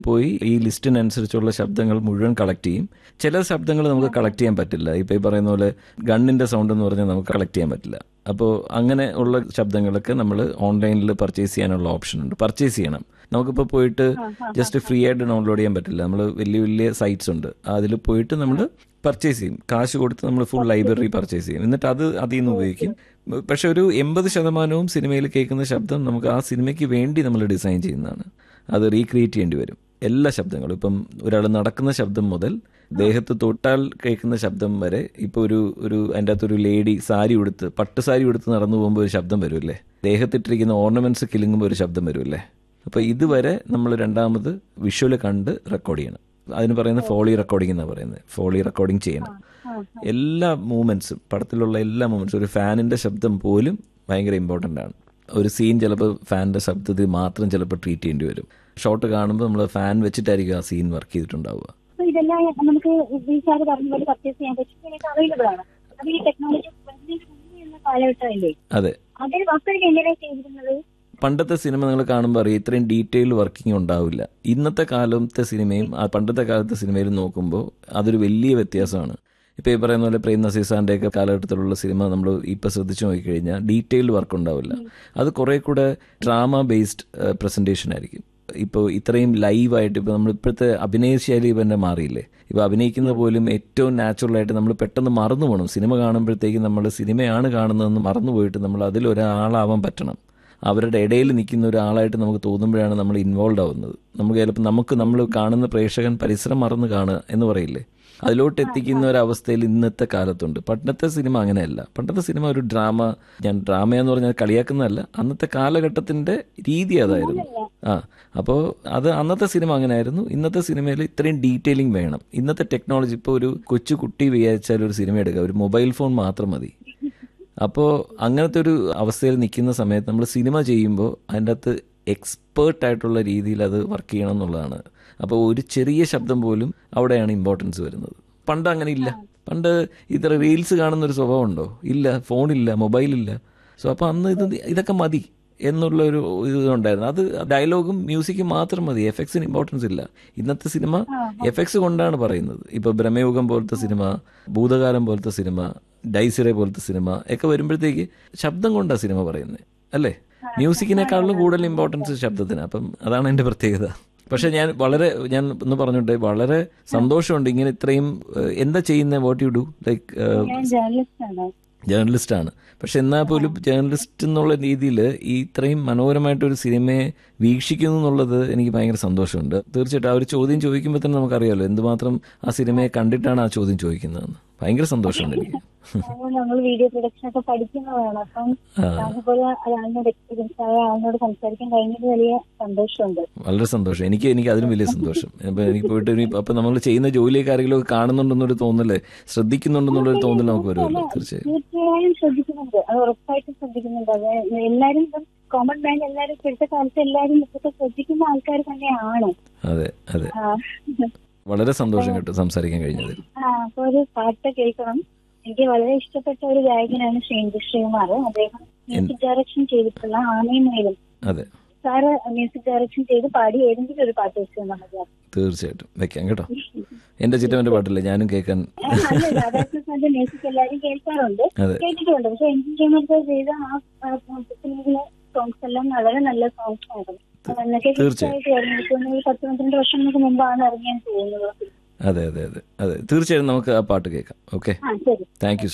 പോയി ഈ ലിസ്റ്റിനനുസരിച്ചുള്ള ശബ്ദങ്ങൾ മുഴുവൻ കളക്ട് ചെയ്യും ചില ശബ്ദങ്ങൾ നമുക്ക് കളക്ട് ചെയ്യാൻ പറ്റില്ല ഇപ്പൊ ഈ പറയുന്ന പോലെ ഗണ്ണിന്റെ സൗണ്ട് എന്ന് പറഞ്ഞാൽ നമുക്ക് കളക്ട് ചെയ്യാൻ പറ്റില്ല അപ്പോൾ അങ്ങനെ ഉള്ള ശബ്ദങ്ങളൊക്കെ നമ്മൾ ഓൺലൈനിൽ പർച്ചേസ് ചെയ്യാനുള്ള ഓപ്ഷൻ ഉണ്ട് പർച്ചേസ് ചെയ്യണം നമുക്കിപ്പോൾ പോയിട്ട് ജസ്റ്റ് ഫ്രീ ആയിട്ട് ഡൗൺലോഡ് ചെയ്യാൻ പറ്റില്ല നമ്മൾ വലിയ വലിയ സൈറ്റ്സ് ഉണ്ട് അതിൽ പോയിട്ട് നമ്മൾ പർച്ചേസ് ചെയ്യും കാശ് കൊടുത്ത് നമ്മൾ ഫുൾ ലൈബ്രറി പർച്ചേസ് ചെയ്യും എന്നിട്ട് അത് അതിൽ നിന്ന് ഉപയോഗിക്കും പക്ഷെ ഒരു എൺപത് ശതമാനവും സിനിമയിൽ കേൾക്കുന്ന ശബ്ദം നമുക്ക് ആ സിനിമയ്ക്ക് വേണ്ടി നമ്മൾ ഡിസൈൻ ചെയ്യുന്നതാണ് അത് റീക്രിയേറ്റ് ചെയ്യേണ്ടി വരും എല്ലാ ശബ്ദങ്ങളും ഇപ്പം ഒരാൾ നടക്കുന്ന ശബ്ദം മുതൽ ദേഹത്ത് തൊട്ടാൽ കേൾക്കുന്ന ശബ്ദം വരെ ഇപ്പോൾ ഒരു ഒരു അതിൻ്റെ അകത്തൊരു ലേഡി സാരി ഉടുത്ത് പട്ട് സാരി ഉടുത്ത് നടന്നു പോകുമ്പോൾ ഒരു ശബ്ദം വരുമല്ലേ ദേഹത്തിട്ടിരിക്കുന്ന ഓർണമെന്റ്സ് കിലുങ്ങുമ്പോൾ ഒരു ശബ്ദം വരുമല്ലേ അപ്പോൾ ഇതുവരെ നമ്മൾ രണ്ടാമത് വിഷ്വൽ കണ്ട് റെക്കോർഡ് ചെയ്യണം അതിന് പറയുന്നത് ഫോളി റെക്കോർഡിംഗ് എന്നാണ് പറയുന്നത് ഫോളി റെക്കോർഡിംഗ് ചെയ്യണം എല്ലാ മൂമെന്റ്സും പടത്തിലുള്ള എല്ലാ മൂമെന്റ്സും ഒരു ഫാനിന്റെ ശബ്ദം പോലും ഭയങ്കര ഇമ്പോർട്ടൻ്റ് ആണ് ഒരു സീൻ ചിലപ്പോൾ ഫാനിന്റെ ശബ്ദത്തിൽ മാത്രം ചിലപ്പോൾ ട്രീറ്റ് ചെയ്യേണ്ടി വരും ഷോട്ട് കാണുമ്പോൾ നമ്മൾ ഫാൻ വെച്ചിട്ടായിരിക്കും ആ സീൻ വർക്ക് ചെയ്തിട്ടുണ്ടാവുക അപ്പൊ ഇതെല്ലാം നമുക്ക് ഈ സാറ് പറഞ്ഞ പോലെ പർച്ചേസ് ചെയ്യാൻ പറ്റും അവൈലബിൾ ആണ് അത് ഈ ടെക്നോളജി ഉള്ള കാലഘട്ടമല്ലേ അതെ അതിൽ അപ്പോഴേക്കും എങ്ങനെയാണ് ചെയ്തിരുന്നത് പണ്ടത്തെ സിനിമ നിങ്ങൾ കാണുമ്പോൾ അറിയാം ഇത്രയും ഡീറ്റെയിൽ വർക്കിംഗ് ഉണ്ടാവില്ല ഇന്നത്തെ കാലത്തെ സിനിമയും ആ പണ്ടത്തെ കാലത്തെ സിനിമയിലും നോക്കുമ്പോൾ അതൊരു വലിയ വ്യത്യാസമാണ് ഇപ്പോൾ ഈ പറയുന്ന പോലെ പ്രേം നസീർ സാറിൻ്റെ ഒക്കെ കാലഘട്ടത്തിലുള്ള സിനിമ നമ്മൾ ഇപ്പോൾ ശ്രദ്ധിച്ചു നോക്കിക്കഴിഞ്ഞാൽ ഡീറ്റെയിൽ വർക്ക് ഉണ്ടാവില്ല അത് കുറേ കൂടെ ഡ്രാമ ബേസ്ഡ് പ്രസൻറ്റേഷൻ ആയിരിക്കും ഇപ്പോൾ ഇത്രയും ലൈവായിട്ട് ഇപ്പോൾ നമ്മൾ ഇപ്പോഴത്തെ അഭിനയ ശൈലി തന്നെ മാറിയില്ലേ ഇപ്പോൾ അഭിനയിക്കുന്ന പോലും ഏറ്റവും നാച്ചുറലായിട്ട് നമ്മൾ പെട്ടെന്ന് മറന്നു പോകണം സിനിമ കാണുമ്പോഴത്തേക്കും നമ്മൾ സിനിമയാണ് കാണുന്നതെന്ന് മറന്നു പോയിട്ട് നമ്മൾ അതിലൊരാളാവാൻ പറ്റണം അവരുടെ ഇടയിൽ നിൽക്കുന്ന ഒരാളായിട്ട് നമുക്ക് തോന്നുമ്പോഴാണ് നമ്മൾ ഇൻവോൾവ് ആവുന്നത് നമുക്ക് ചിലപ്പോൾ നമുക്ക് നമ്മൾ കാണുന്ന പ്രേക്ഷകൻ പരിസരം മറന്ന് കാണുക എന്ന് പറയില്ലേ അതിലോട്ട് എത്തിക്കുന്ന ഒരു അവസ്ഥയിൽ ഇന്നത്തെ കാലത്തുണ്ട് പണ്ടത്തെ സിനിമ അങ്ങനെയല്ല പണ്ടത്തെ സിനിമ ഒരു ഡ്രാമ ഞാൻ ഡ്രാമ എന്ന് പറഞ്ഞാൽ കളിയാക്കുന്നതല്ല അന്നത്തെ കാലഘട്ടത്തിന്റെ രീതി അതായിരുന്നു ആ അപ്പോൾ അത് അന്നത്തെ സിനിമ അങ്ങനെയായിരുന്നു ഇന്നത്തെ സിനിമയിൽ ഇത്രയും ഡീറ്റെയിലിംഗ് വേണം ഇന്നത്തെ ടെക്നോളജി ഇപ്പോൾ ഒരു കൊച്ചു കുട്ടി വിചാരിച്ചാൽ ഒരു സിനിമ എടുക്കുക ഒരു മൊബൈൽ ഫോൺ മാത്രം മതി അപ്പോൾ അങ്ങനത്തെ ഒരു അവസ്ഥയിൽ നിൽക്കുന്ന സമയത്ത് നമ്മൾ സിനിമ ചെയ്യുമ്പോൾ അതിൻ്റെ അകത്ത് എക്സ്പേർട്ട് ആയിട്ടുള്ള രീതിയിൽ അത് വർക്ക് ചെയ്യണം എന്നുള്ളതാണ് അപ്പോൾ ഒരു ചെറിയ ശബ്ദം പോലും അവിടെയാണ് ഇമ്പോർട്ടൻസ് വരുന്നത് പണ്ട് അങ്ങനെ ഇല്ല പണ്ട് ഇത്ര റീൽസ് കാണുന്ന ഒരു സ്വഭാവം ഉണ്ടോ ഇല്ല ഫോണില്ല മൊബൈലില്ല സോ അപ്പോൾ അന്ന് ഇത് ഇതൊക്കെ മതി എന്നുള്ള ഒരു ഇത് ഉണ്ടായിരുന്നു അത് ഡയലോഗും മ്യൂസിക്കും മാത്രം മതി എഫക്ട്സിന് ഇമ്പോർട്ടൻസ് ഇല്ല ഇന്നത്തെ സിനിമ എഫക്ട്സ് കൊണ്ടാണ് പറയുന്നത് ഇപ്പൊ ബ്രഹ്മയുഗം പോലത്തെ സിനിമ ഭൂതകാലം പോലത്തെ സിനിമ ഡൈസിറെ പോലത്തെ സിനിമ ഒക്കെ വരുമ്പോഴത്തേക്ക് ശബ്ദം കൊണ്ടാണ് സിനിമ പറയുന്നത് അല്ലേ മ്യൂസിക്കിനേക്കാളും കൂടുതൽ ഇമ്പോർട്ടൻസ് ശബ്ദത്തിന് അപ്പം അതാണ് എൻ്റെ പ്രത്യേകത പക്ഷെ ഞാൻ വളരെ ഞാൻ ഒന്ന് പറഞ്ഞോട്ടെ വളരെ സന്തോഷമുണ്ട് ഇങ്ങനെ ഇത്രയും എന്താ ചെയ്യുന്നത് വാട്ട് യു ഡു ലൈക്ക് ഞാൻ ജേർണലിസ്റ്റ് ആണ് ജേർണലിസ്റ്റ് ആണ് പക്ഷെ എന്നാൽ പോലും ജേർണലിസ്റ്റ് എന്നുള്ള രീതിയിൽ ഈ ഇത്രയും മനോഹരമായിട്ടൊരു സിനിമയെ വീക്ഷിക്കുന്നു എന്നുള്ളത് എനിക്ക് ഭയങ്കര സന്തോഷമുണ്ട് തീർച്ചയായിട്ടും ആ ഒരു ചോദ്യം ചോദിക്കുമ്പോൾ തന്നെ നമുക്കറിയാമല്ലോ എന്തുമാത്രം ആ സിനിമയെ കണ്ടിട്ടാണ് ആ ചോദ്യം ചോദിക്കുന്നതെന്ന് ഭയങ്കര സന്തോഷമുണ്ട് എനിക്ക് നമ്മൾ വീഡിയോ പ്രൊഡക്ഷൻ ഒക്കെ പഠിക്കുന്നതാണ് അപ്പം അതുപോലെ ആളിനോട് എക്സ്പീരിയൻസ് ആയ ആളിനോട് സംസാരിക്കാൻ കഴിഞ്ഞത് വലിയ സന്തോഷമുണ്ട് വളരെ സന്തോഷം എനിക്ക് എനിക്ക് അതിലും വലിയ സന്തോഷം അപ്പൊ എനിക്ക് പോയിട്ട് ഇനി അപ്പൊ നമ്മൾ ചെയ്യുന്ന ജോലിയൊക്കെ ആരെങ്കിലും ഒക്കെ കാണുന്നുണ്ടെന്നൊരു തോന്നല് ശ്രദ്ധിക്കുന്നുണ്ടെന്നുള്ളൊരു തോന്നൽ നമുക്ക് വരുമല്ലോ തീർച്ചയായും തീർച്ചയായും ശ്രദ്ധിക്കുന്നുണ്ട് അത് ഉറപ്പായിട്ടും ശ്രദ്ധിക്കുന്നുണ്ട് അത് എല്ലാരും ഇപ്പം കോമൺ മാൻ എല്ലാരും ഇപ്പോഴത്തെ കാലത്ത് എല്ലാരും ഇതൊക്കെ ശ്രദ്ധിക്കുന്ന ആൾക്കാർ തന്നെയാണ് അതെ അതെ ആ. വളരെ സന്തോഷം കേട്ടോ സംസാരിക്കാൻ കഴിഞ്ഞതിൽ ആ അപ്പൊ ഒരു പാട്ട് കേൾക്കണം എനിക്ക് വളരെ ഇഷ്ടപ്പെട്ട ഒരു ഗായകനാണ് ശ്രീന്ദു ശ്രീകുമാർ അദ്ദേഹം മ്യൂസിക് ഡയറക്ഷൻ ചെയ്തിട്ടുള്ള ആനയും മേലും അതെ സാറ് മ്യൂസിക് ഡയറക്ഷൻ ചെയ്ത് പാടി ഏതെങ്കിലും ഒരു പാട്ട് വെച്ച് തന്നാൽ മതി തീർച്ചയായിട്ടും വെക്കാം കേട്ടോ എന്റെ ചിറ്റവന്റെ പാട്ടില്ലേ ഞാനും കേൾക്കാൻ നല്ല രാധാകൃഷ്ണന്റെ മ്യൂസിക് എല്ലാവരും കേൾക്കാറുണ്ട് അതെ കേട്ടിട്ടുണ്ട് പക്ഷെ എനിക്ക് ചെയ്യുന്നത് ചെയ്ത ആ ഫിലിമിലെ സോങ്സ് എല്ലാം വളരെ നല്ല സോങ്സ് ആയിരുന്നു എന്നൊക്കെ തീർച്ചയായും. തീർച്ചയായിട്ടും എനിക്ക് തോന്നുന്നു ഒരു പത്ത് പന്ത്രണ്ട് വർഷങ്ങൾക്ക് മുമ്പാണ് ഇറങ്ങിയാൻ ചെയ്യുന്നത് അതെ അതെ അതെ അതെ തീർച്ചയായും നമുക്ക് ആ പാട്ട് കേൾക്കാം ഓക്കെ ആ ശരി താങ്ക് യു